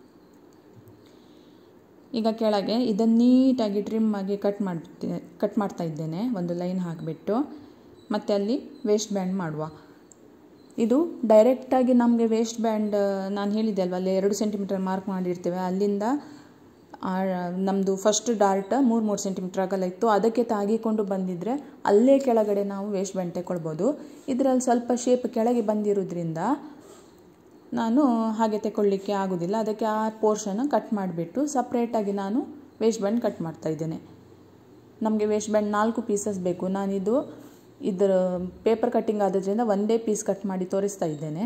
ಈಗ ಕೆಳಗೆ ಇದನ್ನು ನೀಟಾಗಿ ಟ್ರಿಮ್ ಆಗಿ ಕಟ್ ಮಾಡ್ತೇ ಕಟ್ ಮಾಡ್ತಾ ಇದ್ದೇನೆ ಒಂದು ಲೈನ್ ಹಾಕಿಬಿಟ್ಟು ಮತ್ತು ಅಲ್ಲಿ ವೇಸ್ಟ್ ಬ್ಯಾಂಡ್ ಮಾಡುವ ಇದು ಡೈರೆಕ್ಟಾಗಿ ನಮಗೆ ವೇಸ್ಟ್ ಬ್ಯಾಂಡ್ ನಾನು ಹೇಳಿದ್ದೆ ಅಲ್ವ ಅಲ್ಲಿ ಎರಡು ಸೆಂಟಿಮೀಟರ್ ಮಾರ್ಕ್ ಮಾಡಿರ್ತೇವೆ ಅಲ್ಲಿಂದ ನಮ್ಮದು ಫಸ್ಟ್ ಡಾರ್ಟ್ ಮೂರು ಮೂರು ಸೆಂಟಿಮೀಟ್ರ್ ಅಗಲ ಇತ್ತು ಅದಕ್ಕೆ ತಾಗಿಕೊಂಡು ಬಂದಿದ್ದರೆ ಅಲ್ಲೇ ಕೆಳಗಡೆ ನಾವು ವೇಸ್ಟ್ ಬ್ಯಾಂಡ್ ತಗೊಳ್ಬೋದು ಇದರಲ್ಲಿ ಸ್ವಲ್ಪ ಶೇಪ್ ಕೆಳಗೆ ಬಂದಿರೋದ್ರಿಂದ ನಾನು ಹಾಗೆ ತಗೊಳ್ಳಿಕ್ಕೆ ಆಗೋದಿಲ್ಲ ಅದಕ್ಕೆ ಆ ಪೋರ್ಷನ್ ಕಟ್ ಮಾಡಿಬಿಟ್ಟು ಸಪ್ರೇಟಾಗಿ ನಾನು ವೇಸ್ಟ್ ಬ್ಯಾಂಡ್ ಕಟ್ ಮಾಡ್ತಾ ಇದ್ದೇನೆ ನಮಗೆ ವೇಸ್ಟ್ ಬ್ಯಾಂಡ್ ನಾಲ್ಕು ಪೀಸಸ್ ಬೇಕು ನಾನಿದು ಇದರ ಪೇಪರ್ ಕಟ್ಟಿಂಗ್ ಆದ್ರಿಂದ ಒಂದೇ ಪೀಸ್ ಕಟ್ ಮಾಡಿ ತೋರಿಸ್ತಾ ಇದ್ದೇನೆ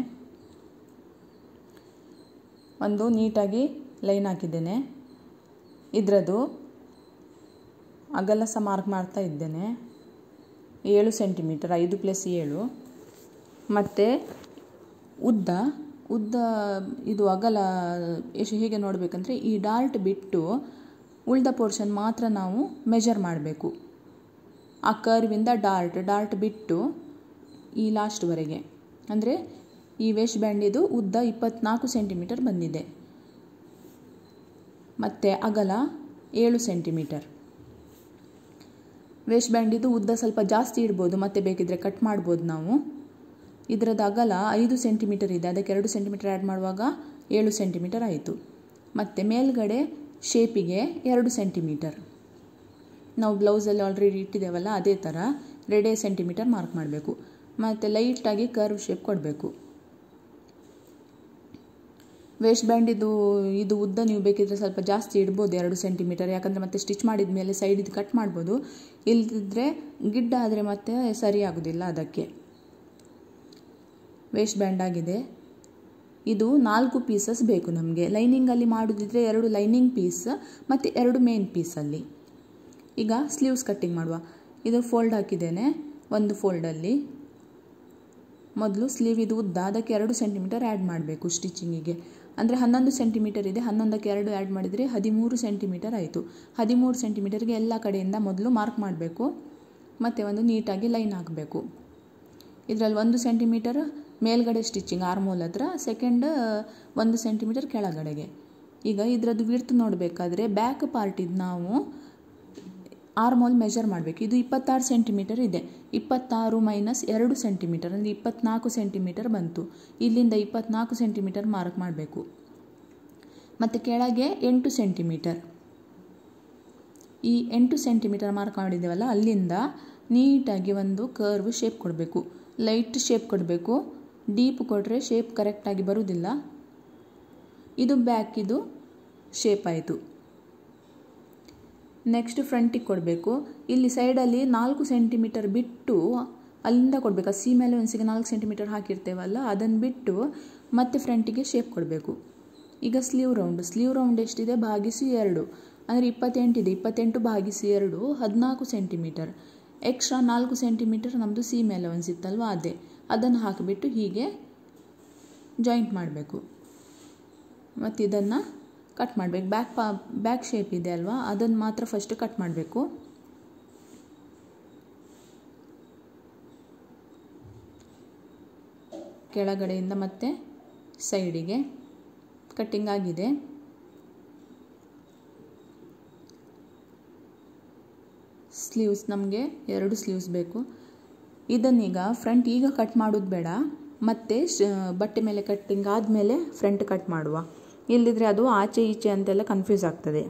ಒಂದು ನೀಟಾಗಿ ಲೈನ್ ಹಾಕಿದ್ದೇನೆ ಇದರದ್ದು ಅಗಲ ಸಹ ಮಾರ್ಕ್ ಮಾಡ್ತಾ ಇದ್ದೇನೆ ಏಳು ಸೆಂಟಿಮೀಟರ್ ಐದು ಪ್ಲಸ್ ಏಳು ಮತ್ತು ಉದ್ದ ಉದ್ದ ಇದು ಅಗಲ ಎಷ್ಟು ಹೇಗೆ ನೋಡಬೇಕಂದ್ರೆ ಈ ಡಾರ್ಟ್ ಬಿಟ್ಟು ಉಳ್ದ ಪೋರ್ಷನ್ ಮಾತ್ರ ನಾವು ಮೆಜರ್ ಮಾಡಬೇಕು ಆ ಕರ್ವಿಂದ ಡಾರ್ಟ್ ಡಾರ್ಟ್ ಬಿಟ್ಟು ಈ ಲಾಸ್ಟ್ವರೆಗೆ ಅಂದರೆ ಈ ವೇಸ್ಟ್ ಬ್ಯಾಂಡಿದು ಉದ್ದ ಇಪ್ಪತ್ನಾಲ್ಕು ಸೆಂಟಿಮೀಟರ್ ಬಂದಿದೆ ಮತ್ತು ಅಗಲ ಏಳು ಸೆಂಟಿಮೀಟರ್ ವೇಸ್ಟ್ ಬ್ಯಾಂಡಿದು ಉದ್ದ ಸ್ವಲ್ಪ ಜಾಸ್ತಿ ಇಡ್ಬೋದು ಮತ್ತೆ ಬೇಕಿದ್ರೆ ಕಟ್ ಮಾಡ್ಬೋದು ನಾವು ಇದರದ್ದು ಅಗಲ ಐದು ಸೆಂಟಿಮೀಟರ್ ಇದೆ ಅದಕ್ಕೆ ಎರಡು ಸೆಂಟಿಮೀಟರ್ ಆ್ಯಡ್ ಮಾಡುವಾಗ ಏಳು ಸೆಂಟಿಮೀಟರ್ ಆಯಿತು ಮತ್ತು ಮೇಲ್ಗಡೆ ಶೇಪಿಗೆ ಎರಡು ಸೆಂಟಿಮೀಟರ್ ನಾವು ಬ್ಲೌಸಲ್ಲಿ ಆಲ್ರೆಡಿ ಇಟ್ಟಿದ್ದೇವಲ್ಲ ಅದೇ ಥರ ಎರಡೇ ಸೆಂಟಿಮೀಟರ್ ಮಾರ್ಕ್ ಮಾಡಬೇಕು ಮತ್ತು ಲೈಟಾಗಿ ಕರ್ವ್ ಶೇಪ್ ಕೊಡಬೇಕು ವೇಸ್ಟ್ ಬ್ಯಾಂಡಿದು ಇದು ಉದ್ದ ನೀವು ಬೇಕಿದ್ರೆ ಸ್ವಲ್ಪ ಜಾಸ್ತಿ ಇಡ್ಬೋದು ಎರಡು ಸೆಂಟಿಮೀಟರ್ ಯಾಕಂದರೆ ಮತ್ತೆ ಸ್ಟಿಚ್ ಮಾಡಿದ ಮೇಲೆ ಸೈಡಿದು ಕಟ್ ಮಾಡ್ಬೋದು ಇಲ್ಲದಿದ್ದರೆ ಗಿಡ್ಡ ಆದರೆ ಮತ್ತೆ ಸರಿ ಆಗೋದಿಲ್ಲ ಅದಕ್ಕೆ ವೇಸ್ಟ್ ಬ್ಯಾಂಡ್ ಆಗಿದೆ ಇದು ನಾಲ್ಕು ಪೀಸಸ್ ಬೇಕು ನಮಗೆ ಲೈನಿಂಗಲ್ಲಿ ಮಾಡೋದಿದ್ರೆ ಎರಡು ಲೈನಿಂಗ್ ಪೀಸ್ ಮತ್ತು ಎರಡು ಮೇನ್ ಪೀಸಲ್ಲಿ ಈಗ ಸ್ಲೀವ್ಸ್ ಕಟ್ಟಿಂಗ್ ಮಾಡುವ ಇದು ಫೋಲ್ಡ್ ಹಾಕಿದ್ದೇನೆ ಒಂದು ಫೋಲ್ಡಲ್ಲಿ ಮೊದಲು ಸ್ಲೀವ್ ಇದು ಉದ್ದ ಅದಕ್ಕೆ ಎರಡು ಸೆಂಟಿಮೀಟರ್ ಆ್ಯಡ್ ಮಾಡಬೇಕು ಸ್ಟಿಚಿಂಗಿಗೆ ಅಂದರೆ ಹನ್ನೊಂದು ಸೆಂಟಿಮೀಟರ್ ಇದೆ ಹನ್ನೊಂದಕ್ಕೆ ಎರಡು ಆ್ಯಡ್ ಮಾಡಿದರೆ ಹದಿಮೂರು ಸೆಂಟಿಮೀಟರ್ ಆಯಿತು ಹದಿಮೂರು ಸೆಂಟಿಮೀಟರ್ಗೆ ಎಲ್ಲ ಕಡೆಯಿಂದ ಮೊದಲು ಮಾರ್ಕ್ ಮಾಡಬೇಕು ಮತ್ತು ಒಂದು ನೀಟಾಗಿ ಲೈನ್ ಹಾಕಬೇಕು ಇದರಲ್ಲಿ ಒಂದು ಸೆಂಟಿಮೀಟರ್ ಮೇಲ್ಗಡೆ ಸ್ಟಿಚಿಂಗ್ ಆರ್ಮೋಲ್ ಹತ್ರ ಸೆಕೆಂಡ್ ಒಂದು ಸೆಂಟಿಮೀಟರ್ ಕೆಳಗಡೆಗೆ ಈಗ ಇದರದ್ದು ವಿಡ್ತ್ ನೋಡಬೇಕಾದ್ರೆ ಬ್ಯಾಕ್ ಪಾರ್ಟಿದ್ದು ನಾವು ಆರ್ಮೋಲ್ ಮೆಜರ್ ಮಾಡಬೇಕು ಇದು ಇಪ್ಪತ್ತಾರು ಸೆಂಟಿಮೀಟರ್ ಇದೆ ಇಪ್ಪತ್ತಾರು ಮೈನಸ್ ಎರಡು ಸೆಂಟಿಮೀಟರ್ ಅಂದರೆ ಇಪ್ಪತ್ನಾಲ್ಕು ಸೆಂಟಿಮೀಟರ್ ಬಂತು ಇಲ್ಲಿಂದ ಇಪ್ಪತ್ನಾಲ್ಕು ಸೆಂಟಿಮೀಟರ್ ಮಾರ್ಕ್ ಮಾಡಬೇಕು ಮತ್ತು ಕೆಳಗೆ ಎಂಟು ಸೆಂಟಿಮೀಟರ್ ಈ ಎಂಟು ಸೆಂಟಿಮೀಟರ್ ಮಾರ್ಕ್ ಮಾಡಿದ್ದೇವಲ್ಲ ಅಲ್ಲಿಂದ ನೀಟಾಗಿ ಒಂದು ಕರ್ವ್ ಶೇಪ್ ಕೊಡಬೇಕು ಲೈಟ್ ಶೇಪ್ ಕೊಡಬೇಕು ಡೀಪ್ ಕೊಟ್ಟರೆ ಶೇಪ್ ಕರೆಕ್ಟಾಗಿ ಬರುವುದಿಲ್ಲ ಇದು ಬ್ಯಾಕಿದು ಶೇಪ್ ಆಯಿತು ನೆಕ್ಸ್ಟ್ ಫ್ರಂಟಿಗೆ ಕೊಡಬೇಕು ಇಲ್ಲಿ ಸೈಡಲ್ಲಿ ನಾಲ್ಕು ಸೆಂಟಿಮೀಟರ್ ಬಿಟ್ಟು ಅಲ್ಲಿಂದ ಕೊಡಬೇಕು ಆ ಸೀಮ್ ಅಲೆವೆನ್ಸಿಗೆ ನಾಲ್ಕು ಸೆಂಟಿಮೀಟರ್ ಹಾಕಿರ್ತೇವಲ್ಲ ಅದನ್ನು ಬಿಟ್ಟು ಮತ್ತೆ ಫ್ರಂಟಿಗೆ ಶೇಪ್ ಕೊಡಬೇಕು ಈಗ ಸ್ಲೀವ್ ರೌಂಡ್ ಸ್ಲೀವ್ ರೌಂಡ್ ಎಷ್ಟಿದೆ ಭಾಗಿಸಿ ಎರಡು ಅಂದರೆ ಇಪ್ಪತ್ತೆಂಟಿದೆ ಇಪ್ಪತ್ತೆಂಟು ಭಾಗಿಸಿ ಎರಡು ಹದಿನಾಲ್ಕು ಸೆಂಟಿಮೀಟರ್ ಎಕ್ಸ್ಟ್ರಾ ನಾಲ್ಕು ಸೆಂಟಿಮೀಟರ್ ನಮ್ಮದು ಸೀಮ್ ಅಲೆವೆನ್ಸ್ ಇತ್ತಲ್ವ ಅದೇ ಅದನ್ನು ಹಾಕಿಬಿಟ್ಟು ಹೀಗೆ ಜಾಯಿಂಟ್ ಮಾಡಬೇಕು ಮತ್ತು ಇದನ್ನು ಕಟ್ ಮಾಡಬೇಕು ಬ್ಯಾಕ್ ಪಾ ಬ್ಯಾಕ್ ಶೇಪ್ ಇದೆ ಅಲ್ವಾ ಅದನ್ನು ಮಾತ್ರ ಫಸ್ಟ್ ಕಟ್ ಮಾಡಬೇಕು ಕೆಳಗಡೆಯಿಂದ ಮತ್ತೆ ಸೈಡಿಗೆ ಕಟ್ಟಿಂಗ್ ಆಗಿದೆ ಸ್ಲೀವ್ಸ್ ನಮಗೆ ಎರಡು ಸ್ಲೀವ್ಸ್ ಬೇಕು ಇದನ್ನೀಗ ಫ್ರಂಟ್ ಈಗ ಕಟ್ ಮಾಡೋದು ಬೇಡ ಮತ್ತೆ ಬಟ್ಟೆ ಮೇಲೆ ಕಟ್ಟಿಂಗ್ ಆದಮೇಲೆ ಫ್ರಂಟ್ ಕಟ್ ಮಾಡುವ ಇಲ್ಲದಿದ್ದರೆ ಅದು ಆಚೆ ಈಚೆ ಅಂತೆಲ್ಲ ಕನ್ಫ್ಯೂಸ್ ಆಗ್ತದೆ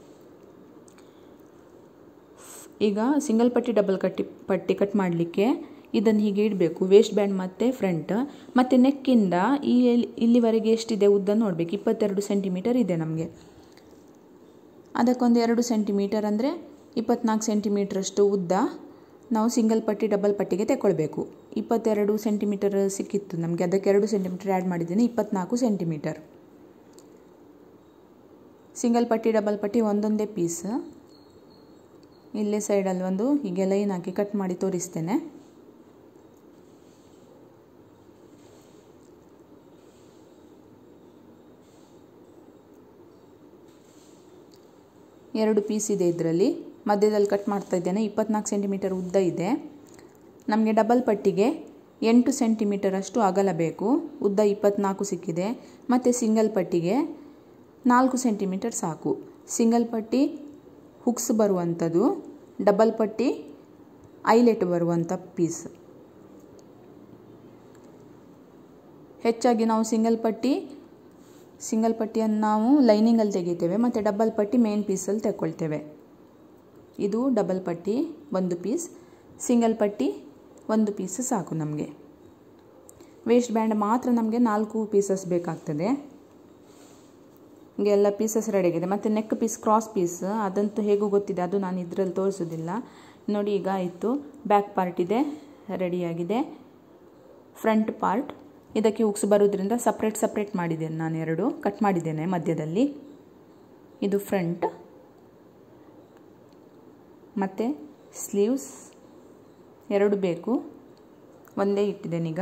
ಈಗ ಸಿಂಗಲ್ ಪಟ್ಟಿ ಡಬಲ್ ಕಟ್ಟಿ ಪಟ್ಟಿ ಕಟ್ ಮಾಡಲಿಕ್ಕೆ ಇದನ್ನು ಹೀಗೆ ಇಡಬೇಕು ವೇಸ್ಟ್ ಬ್ಯಾಂಡ್ ಮತ್ತು ಫ್ರಂಟ್ ಮತ್ತು ನೆಕ್ಕಿಂದ ಈ ಇಲ್ಲಿವರೆಗೆ ಎಷ್ಟಿದೆ ಉದ್ದ ನೋಡಬೇಕು ಇಪ್ಪತ್ತೆರಡು ಸೆಂಟಿಮೀಟರ್ ಇದೆ ನಮಗೆ ಅದಕ್ಕೊಂದು ಎರಡು ಸೆಂಟಿಮೀಟರ್ ಅಂದರೆ ಇಪ್ಪತ್ನಾಲ್ಕು ಸೆಂಟಿಮೀಟ್ರಷ್ಟು ಉದ್ದ ನಾವು ಸಿಂಗಲ್ ಪಟ್ಟಿ ಡಬಲ್ ಪಟ್ಟಿಗೆ ತಗೊಳ್ಬೇಕು ಇಪ್ಪತ್ತೆರಡು ಸೆಂಟಿಮೀಟರ್ ಸಿಕ್ಕಿತ್ತು ನಮಗೆ ಅದಕ್ಕೆ ಎರಡು ಸೆಂಟಿಮೀಟರ್ ಆ್ಯಡ್ ಮಾಡಿದ್ದೀನಿ ಇಪ್ಪತ್ನಾಲ್ಕು ಸೆಂಟಿಮೀಟರ್ ಸಿಂಗಲ್ ಪಟ್ಟಿ ಡಬಲ್ ಪಟ್ಟಿ ಒಂದೊಂದೇ ಪೀಸ್ ಇಲ್ಲೇ ಸೈಡಲ್ಲಿ ಒಂದು ಹೀಗೆ ಲೈನ್ ಹಾಕಿ ಕಟ್ ಮಾಡಿ ತೋರಿಸ್ತೇನೆ ಎರಡು ಪೀಸ್ ಇದೆ ಇದರಲ್ಲಿ ಮಧ್ಯದಲ್ಲಿ ಕಟ್ ಮಾಡ್ತಾ ಇದ್ದೇನೆ ಇಪ್ಪತ್ನಾಲ್ಕು ಸೆಂಟಿಮೀಟರ್ ಉದ್ದ ಇದೆ ನಮಗೆ ಡಬಲ್ ಪಟ್ಟಿಗೆ ಎಂಟು ಸೆಂಟಿಮೀಟರ್ ಅಷ್ಟು ಅಗಲ ಬೇಕು ಉದ್ದ ಇಪ್ಪತ್ನಾಲ್ಕು ಸಿಕ್ಕಿದೆ ಮತ್ತು ಸಿಂಗಲ್ ಪಟ್ಟಿಗೆ ನಾಲ್ಕು ಸೆಂಟಿಮೀಟರ್ ಸಾಕು ಸಿಂಗಲ್ ಪಟ್ಟಿ ಹುಕ್ಸ್ ಬರುವಂಥದ್ದು ಡಬಲ್ ಪಟ್ಟಿ ಐಲೆಟ್ ಬರುವಂಥ ಪೀಸ್ ಹೆಚ್ಚಾಗಿ ನಾವು ಸಿಂಗಲ್ ಪಟ್ಟಿ ಸಿಂಗಲ್ ಪಟ್ಟಿಯನ್ನು ನಾವು ಲೈನಿಂಗಲ್ಲಿ ತೆಗಿತೇವೆ ಮತ್ತು ಡಬಲ್ ಪಟ್ಟಿ ಮೇನ್ ಪೀಸಲ್ಲಿ ತೆಗೊಳ್ತೇವೆ ಇದು ಡಬಲ್ ಪಟ್ಟಿ ಒಂದು ಪೀಸ್ ಸಿಂಗಲ್ ಪಟ್ಟಿ ಒಂದು ಪೀಸ್ ಸಾಕು ನಮಗೆ ವೇಸ್ಟ್ ಬ್ಯಾಂಡ್ ಮಾತ್ರ ನಮಗೆ ನಾಲ್ಕು ಪೀಸಸ್ ಬೇಕಾಗ್ತದೆ ಹೀಗೆ ಎಲ್ಲ ಪೀಸಸ್ ರೆಡಿಯಾಗಿದೆ ಮತ್ತು ನೆಕ್ ಪೀಸ್ ಕ್ರಾಸ್ ಪೀಸ್ ಅದಂತೂ ಹೇಗೂ ಗೊತ್ತಿದೆ ಅದು ನಾನು ಇದರಲ್ಲಿ ತೋರಿಸೋದಿಲ್ಲ ನೋಡಿ ಈಗ ಆಯಿತು ಬ್ಯಾಕ್ ಪಾರ್ಟ್ ಇದೆ ರೆಡಿಯಾಗಿದೆ ಫ್ರಂಟ್ ಪಾರ್ಟ್ ಇದಕ್ಕೆ ಉಕ್ಸ್ ಬರೋದ್ರಿಂದ ಸಪ್ರೇಟ್ ಸಪ್ರೇಟ್ ಮಾಡಿದ್ದೇನೆ ನಾನು ಎರಡು ಕಟ್ ಮಾಡಿದ್ದೇನೆ ಮಧ್ಯದಲ್ಲಿ ಇದು ಫ್ರಂಟ್ ಮತ್ತು ಸ್ಲೀವ್ಸ್ ಎರಡು ಬೇಕು ಒಂದೇ ಇಟ್ಟಿದ್ದೇನೀಗ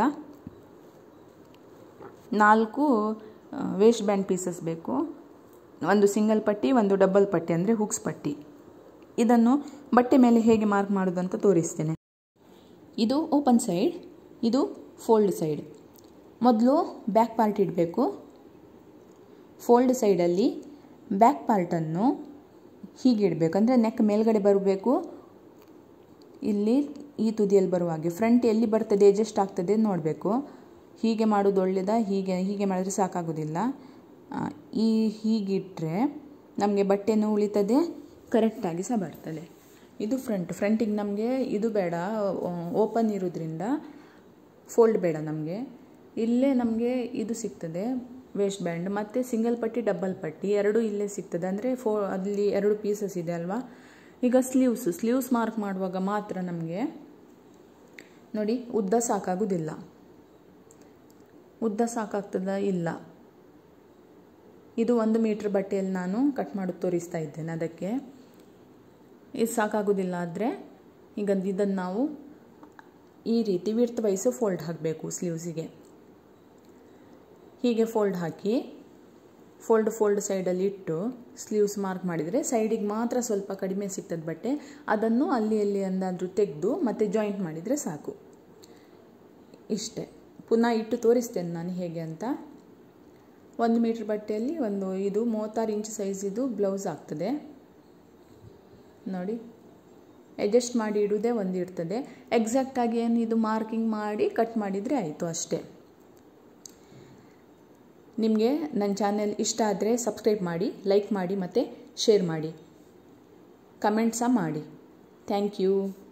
ನಾಲ್ಕು ವೇಸ್ಟ್ ಬ್ಯಾಂಡ್ ಪೀಸಸ್ ಬೇಕು ಒಂದು ಸಿಂಗಲ್ ಪಟ್ಟಿ ಒಂದು ಡಬಲ್ ಪಟ್ಟಿ ಅಂದರೆ ಹುಕ್ಸ್ ಪಟ್ಟಿ ಇದನ್ನು ಬಟ್ಟೆ ಮೇಲೆ ಹೇಗೆ ಮಾರ್ಕ್ ಮಾಡೋದು ಅಂತ ತೋರಿಸ್ತೇನೆ ಇದು ಓಪನ್ ಸೈಡ್ ಇದು ಫೋಲ್ಡ್ ಸೈಡ್ ಮೊದಲು ಬ್ಯಾಕ್ ಪಾರ್ಟ್ ಇಡಬೇಕು ಫೋಲ್ಡ್ ಸೈಡಲ್ಲಿ ಬ್ಯಾಕ್ ಪಾರ್ಟನ್ನು ಹೀಗೆ ಇಡಬೇಕು ಅಂದರೆ ನೆಕ್ ಮೇಲ್ಗಡೆ ಬರಬೇಕು ಇಲ್ಲಿ ಈ ತುದಿಯಲ್ಲಿ ಬರುವ ಹಾಗೆ ಫ್ರಂಟ್ ಎಲ್ಲಿ ಬರ್ತದೆ ಅಡ್ಜಸ್ಟ್ ಆಗ್ತದೆ ನೋಡಬೇಕು ಹೀಗೆ ಮಾಡೋದು ಒಳ್ಳೆಯದ ಹೀಗೆ ಹೀಗೆ ಮಾಡಿದ್ರೆ ಸಾಕಾಗೋದಿಲ್ಲ ಈ ಹೀಗಿಟ್ಟರೆ ನಮಗೆ ಬಟ್ಟೆನೂ ಉಳಿತದೆ ಕರೆಕ್ಟಾಗಿ ಸಹ ಬರ್ತದೆ ಇದು ಫ್ರಂಟ್ ಫ್ರಂಟಿಗೆ ನಮಗೆ ಇದು ಬೇಡ ಓಪನ್ ಇರೋದ್ರಿಂದ ಫೋಲ್ಡ್ ಬೇಡ ನಮಗೆ ಇಲ್ಲೇ ನಮಗೆ ಇದು ಸಿಗ್ತದೆ ವೇಸ್ಟ್ ಬ್ಯಾಂಡ್ ಮತ್ತು ಸಿಂಗಲ್ ಪಟ್ಟಿ ಡಬಲ್ ಪಟ್ಟಿ ಎರಡು ಇಲ್ಲೇ ಸಿಗ್ತದೆ ಅಂದರೆ ಫೋ ಅಲ್ಲಿ ಎರಡು ಪೀಸಸ್ ಇದೆ ಅಲ್ವಾ ಈಗ ಸ್ಲೀವ್ಸ್ ಸ್ಲೀವ್ಸ್ ಮಾರ್ಕ್ ಮಾಡುವಾಗ ಮಾತ್ರ ನಮಗೆ ನೋಡಿ ಉದ್ದ ಸಾಕಾಗೋದಿಲ್ಲ ಉದ್ದ ಸಾಕಾಗ್ತದ ಇಲ್ಲ ಇದು ಒಂದು ಮೀಟ್ರ್ ಬಟ್ಟೆಯಲ್ಲಿ ನಾನು ಕಟ್ ಮಾಡೋದು ತೋರಿಸ್ತಾ ಇದ್ದೇನೆ ಅದಕ್ಕೆ ಇದು ಸಾಕಾಗೋದಿಲ್ಲ ಆದರೆ ಈಗ ಇದನ್ನು ನಾವು ಈ ರೀತಿ ವಿರ್ತ್ ವೈಸು ಫೋಲ್ಡ್ ಹಾಕಬೇಕು ಸ್ಲೀವ್ಸಿಗೆ ಹೀಗೆ ಫೋಲ್ಡ್ ಹಾಕಿ ಫೋಲ್ಡ್ ಫೋಲ್ಡ್ ಸೈಡಲ್ಲಿ ಇಟ್ಟು ಸ್ಲೀವ್ಸ್ ಮಾರ್ಕ್ ಮಾಡಿದರೆ ಸೈಡಿಗೆ ಮಾತ್ರ ಸ್ವಲ್ಪ ಕಡಿಮೆ ಸಿಗ್ತದೆ ಬಟ್ಟೆ ಅದನ್ನು ಅಲ್ಲಿ ಅಲ್ಲಿ ಅಂದಾದರೂ ತೆಗೆದು ಮತ್ತೆ ಜಾಯಿಂಟ್ ಮಾಡಿದರೆ ಸಾಕು ಇಷ್ಟೇ ಪುನಃ ಇಟ್ಟು ತೋರಿಸ್ತೇನೆ ನಾನು ಹೇಗೆ ಅಂತ ಒಂದು ಮೀಟ್ರ್ ಬಟ್ಟೆಯಲ್ಲಿ ಒಂದು ಇದು ಮೂವತ್ತಾರು ಇಂಚ್ ಸೈಜಿದು ಬ್ಲೌಸ್ ಆಗ್ತದೆ ನೋಡಿ ಅಡ್ಜಸ್ಟ್ ಮಾಡಿ ಇಡುವುದೇ ಒಂದು ಇರ್ತದೆ ಎಕ್ಸಾಕ್ಟಾಗಿ ಏನು ಇದು ಮಾರ್ಕಿಂಗ್ ಮಾಡಿ ಕಟ್ ಮಾಡಿದರೆ ಆಯಿತು ಅಷ್ಟೇ ನಿಮಗೆ ನನ್ನ ಚಾನೆಲ್ ಇಷ್ಟ ಆದರೆ ಸಬ್ಸ್ಕ್ರೈಬ್ ಮಾಡಿ ಲೈಕ್ ಮಾಡಿ ಮತ್ತು ಶೇರ್ ಮಾಡಿ ಕಮೆಂಟ್ ಸಹ ಮಾಡಿ ಥ್ಯಾಂಕ್ ಯು